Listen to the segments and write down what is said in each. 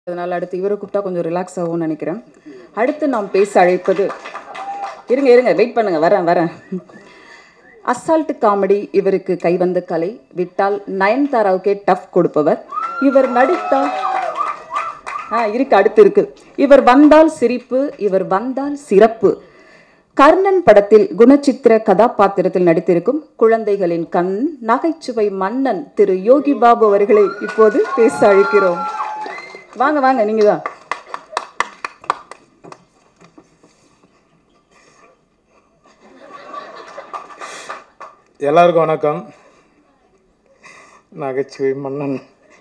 அதனால் அடுத்து இவரை கூப்பிட்டா கொஞ்சம் ரிலாக்ஸ் ஆகும்னு நினைக்கிறேன் அடுத்து நாம் பேச அழைப்பது இருங்க இருங்க வெயிட் பண்ணுங்க வரேன் வரேன் அசால்ட் காமெடி இவருக்கு கைவந்த கலை விட்டால் நயன்தாராவுக்கே டஃப் கொடுப்பவர் இவர் நடித்தால் ஆ இருக்கு அடுத்து இருக்கு இவர் வந்தால் சிரிப்பு இவர் வந்தால் சிறப்பு கர்ணன் படத்தில் குணச்சித்திர கதாபாத்திரத்தில் நடித்திருக்கும் குழந்தைகளின் கண் நகைச்சுவை மன்னன் திரு யோகி பாபு அவர்களை இப்போது பேச அழைக்கிறோம் வாங்க வாங்க நீங்க தான் எல்லாருக்கும் வணக்கம் நகைச்சுவை மன்னன்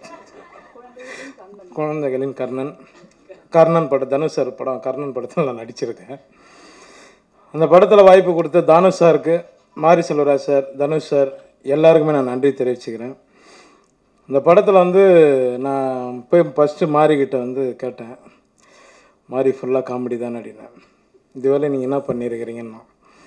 குழந்தைகளின் கர்ணன் கர்ணன் படம் தனுஷ் சார் படம் கர்ணன் படத்தில் நான் நடிச்சிருக்கேன் அந்த படத்தில் வாய்ப்பு கொடுத்த தானுஷ் சாருக்கு மாரி செல்வராஜ் சார் தனுஷ் சார் எல்லாருக்குமே நான் நன்றி தெரிவிச்சுக்கிறேன் இந்த படத்தில் வந்து நான் போய் ஃபஸ்ட்டு மாரிக்கிட்ட வந்து கேட்டேன் மாரி ஃபுல்லாக காமெடி தான் அப்படின்னேன் இதுவரை நீங்கள் என்ன பண்ணியிருக்கிறீங்கன்னா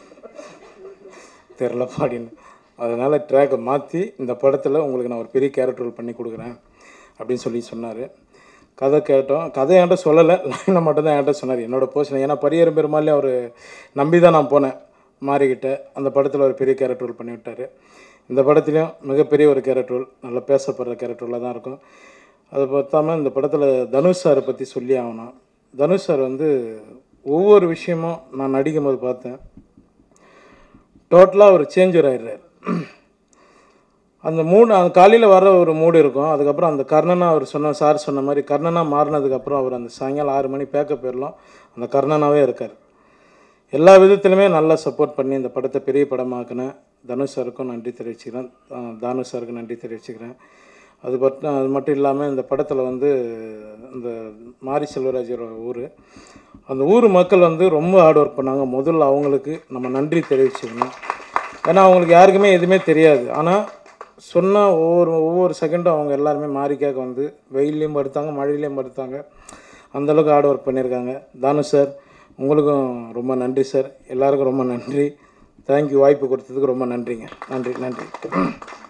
தெரில பாடின்னு அதனால் ட்ராக்கை மாற்றி இந்த படத்தில் உங்களுக்கு நான் ஒரு பெரிய கேரக்டர் ரோல் பண்ணி கொடுக்குறேன் அப்படின்னு சொல்லி சொன்னார் கதை கேட்டோம் கதை என்கிட்ட சொல்லலை லைனை மட்டும் தான் என்கிட்ட சொன்னார் என்னோட போர்ஷன் ஏன்னா பரியரும் பெருமாள்லேயும் அவர் நம்பி தான் நான் போனேன் மாறிக்கிட்ட அந்த படத்தில் ஒரு பெரிய கேரக்டர் ரோல் பண்ணி விட்டார் இந்த படத்துலையும் மிகப்பெரிய ஒரு கேரக்டர் ரோல் நல்லா பேசப்படுற கேரக்டர் ரோலாக தான் இருக்கும் அது பார்த்தாம இந்த படத்தில் தனுஷ் சாரை பற்றி சொல்லி ஆகணும் தனுஷ் சார் வந்து ஒவ்வொரு விஷயமும் நான் நடிக்கும் போது பார்த்தேன் டோட்டலாக ஒரு சேஞ்சர் ஆயிடுறாரு அந்த மூடு அந்த காலையில் வர ஒரு மூடு இருக்கும் அதுக்கப்புறம் அந்த கர்ணனா அவர் சொன்ன சார் சொன்ன மாதிரி கர்ணனா மாறினதுக்கப்புறம் அவர் அந்த சாயங்காலம் ஆறு மணி பேக்க போயிடலாம் அந்த கர்ணனாவே இருக்கார் எல்லா விதத்துலையுமே நல்லா சப்போர்ட் பண்ணி இந்த படத்தை பெரிய படமாக்கின தனுஷ் சாருக்கும் நன்றி தெரிவிச்சுக்கிறேன் அஹ் தானு சாருக்கும் நன்றி தெரிவிச்சுக்கிறேன் அது மட்டும் அது மட்டும் இல்லாமல் இந்த படத்தில் வந்து இந்த மாரி செல்வராஜரோட ஊர் அந்த ஊர் மக்கள் வந்து ரொம்ப ஹார்ட் ஒர்க் பண்ணாங்க முதல்ல அவங்களுக்கு நம்ம நன்றி தெரிவிச்சுக்கணும் ஏன்னா அவங்களுக்கு யாருக்குமே எதுவுமே தெரியாது ஆனால் சொன்ன ஒவ்வொரு ஒவ்வொரு செகண்டும் அவங்க எல்லாருமே மாறிக்காக வந்து வெயிலையும் படுத்தாங்க மழையிலையும் படுத்தாங்க அந்தளவுக்கு ஹார்ட் ஒர்க் பண்ணியிருக்காங்க தானு சார் உங்களுக்கும் ரொம்ப நன்றி சார் எல்லாருக்கும் ரொம்ப நன்றி தேங்க்யூ வாய்ப்பு கொடுத்ததுக்கு ரொம்ப நன்றிங்க நன்றி நன்றி